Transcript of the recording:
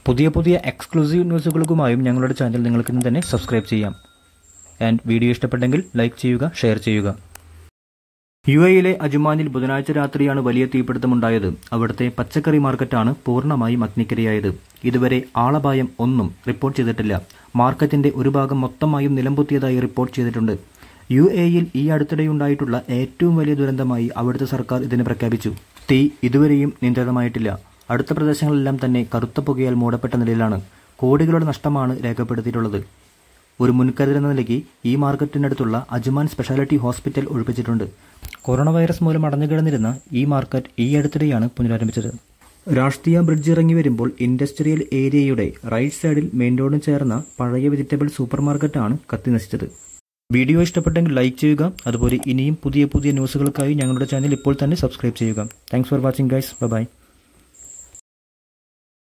പുതിയ പുതിയ എക്സ്ക്ലൂസീവ് ന്യൂസുകൾക്കുമായും ഞങ്ങളുടെ ചാനൽ നിങ്ങൾക്ക് ഇന്ന് തന്നെ സബ്സ്ക്രൈബ് ചെയ്യാം ആൻഡ് വീഡിയോ ഇഷ്ടപ്പെട്ടെങ്കിൽ ലൈക്ക് ചെയ്യുക ഷെയർ ചെയ്യുക യു എയിലെ അജുമാനിൽ ബുധനാഴ്ച രാത്രിയാണ് വലിയ തീപിടുത്തമുണ്ടായത് അവിടുത്തെ പച്ചക്കറി മാർക്കറ്റാണ് പൂർണ്ണമായും അഗ്നിക്കിരയായത് ഇതുവരെ ആളപായം ഒന്നും റിപ്പോർട്ട് ചെയ്തിട്ടില്ല മാർക്കറ്റിന്റെ ഒരു ഭാഗം മൊത്തമായും നിലംപൊത്തിയതായി റിപ്പോർട്ട് ചെയ്തിട്ടുണ്ട് യു എയിൽ ഈ അടുത്തിടെയുണ്ടായിട്ടുള്ള ഏറ്റവും വലിയ ദുരന്തമായി അവിടുത്തെ സർക്കാർ ഇതിനെ പ്രഖ്യാപിച്ചു തീ ഇതുവരെയും നിയന്ത്രിതമായിട്ടില്ല അടുത്ത പ്രദേശങ്ങളെല്ലാം തന്നെ കറുത്ത പുകയാൽ മൂടപ്പെട്ട നിലയിലാണ് കോടികളുടെ നഷ്ടമാണ് രേഖപ്പെടുത്തിയിട്ടുള്ളത് ഒരു മുൻകരുതൽ എന്ന നിലയ്ക്ക് ഈ മാർക്കറ്റിനടുത്തുള്ള അജ്മാൻ സ്പെഷ്യാലിറ്റി ഹോസ്പിറ്റൽ ഒഴിപ്പിച്ചിട്ടുണ്ട് കൊറോണ വൈറസ് മൂലം അടഞ്ഞുകിടന്നിരുന്ന ഈ മാർക്കറ്റ് ഈ അടുത്തിടെയാണ് പുനരാരംഭിച്ചത് രാഷ്ട്രീയ ബ്രിഡ്ജ് ഇറങ്ങി വരുമ്പോൾ ഇൻഡസ്ട്രിയൽ ഏരിയയുടെ റൈറ്റ് സൈഡിൽ മെയിൻ റോഡിന് ചേർന്ന പഴയ വെജിറ്റബിൾ സൂപ്പർ മാർക്കറ്റാണ് കത്തിനശിച്ചത് വീഡിയോ ഇഷ്ടപ്പെട്ടെങ്കിൽ ലൈക്ക് ചെയ്യുക അതുപോലെ ഇനിയും പുതിയ പുതിയ ന്യൂസുകൾക്കായി ഞങ്ങളുടെ ചാനൽ ഇപ്പോൾ തന്നെ സബ്സ്ക്രൈബ് ചെയ്യുക thanks for watching guys by